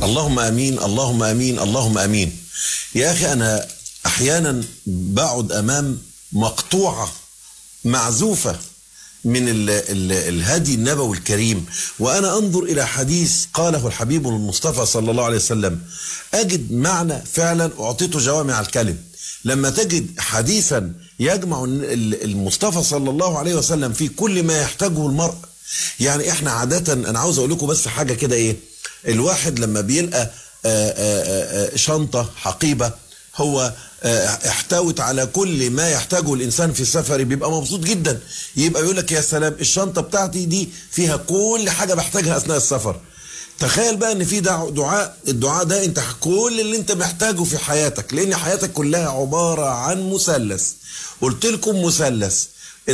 اللهم امين اللهم امين اللهم امين يا اخي انا احيانا بقعد امام مقطوعه معزوفه من ال ال الهدي النبوي الكريم وانا انظر الى حديث قاله الحبيب المصطفى صلى الله عليه وسلم اجد معنى فعلا اعطيته جوامع الكلم لما تجد حديثا يجمع المصطفى صلى الله عليه وسلم في كل ما يحتاجه المرء يعني احنا عاده انا عاوز اقول لكم بس حاجه كده ايه الواحد لما بيلقى آآ آآ شنطه حقيبه هو احتوت على كل ما يحتاجه الانسان في السفر بيبقى مبسوط جدا يبقى يقول لك يا سلام الشنطه بتاعتي دي فيها كل حاجه بحتاجها اثناء السفر تخيل بقى ان في دعاء الدعاء ده انت كل اللي انت محتاجه في حياتك لان حياتك كلها عباره عن مثلث قلت لكم مثلث